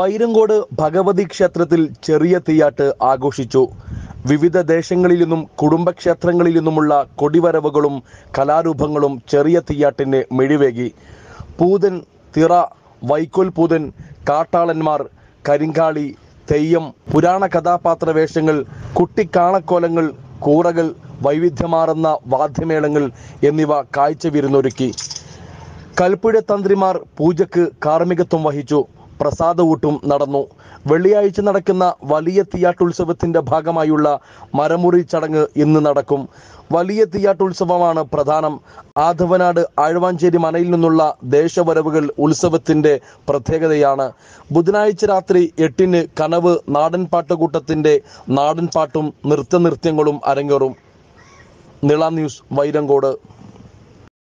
വൈരങ്കോട് ഭഗവതി ക്ഷേത്രത്തിൽ ചെറിയ തീയാട്ട് ആഘോഷിച്ചു വിവിധ ദേശങ്ങളിൽ നിന്നും കുടുംബക്ഷേത്രങ്ങളിൽ നിന്നുമുള്ള കൊടിവരവുകളും കലാരൂപങ്ങളും ചെറിയ തീയാട്ടിന് മിഴിവേകി പൂതൻ തിറ വൈക്കോൽ പൂതൻ കാട്ടാളന്മാർ കരിങ്കാളി തെയ്യം പുരാണ കഥാപാത്ര വേഷങ്ങൾ കുട്ടിക്കാണക്കോലങ്ങൾ കൂറകൾ വൈവിധ്യമാർന്ന വാദ്യമേളങ്ങൾ എന്നിവ കാഴ്ച വിരുന്നൊരുക്കി കൽപ്പുഴ തന്ത്രിമാർ പൂജക്ക് കാർമ്മികത്വം വഹിച്ചു പ്രസാദവൂട്ടും നടന്നു വെള്ളിയാഴ്ച നടക്കുന്ന വലിയ തീയാട്ടുത്സവത്തിന്റെ ഭാഗമായുള്ള മരമുറി ചടങ്ങ് ഇന്ന് നടക്കും വലിയ തീയാട്ടുത്സവമാണ് പ്രധാനം ആധവനാട് ആഴ്വാഞ്ചേരി മനയിൽ നിന്നുള്ള ദേശവരവുകൾ ഉത്സവത്തിന്റെ പ്രത്യേകതയാണ് ബുധനാഴ്ച രാത്രി എട്ടിന് കനവ് നാടൻ പാട്ടുകൂട്ടത്തിന്റെ നാടൻ പാട്ടും നൃത്തനൃത്യങ്ങളും അരങ്ങേറും നിള ന്യൂസ് വൈരങ്കോട്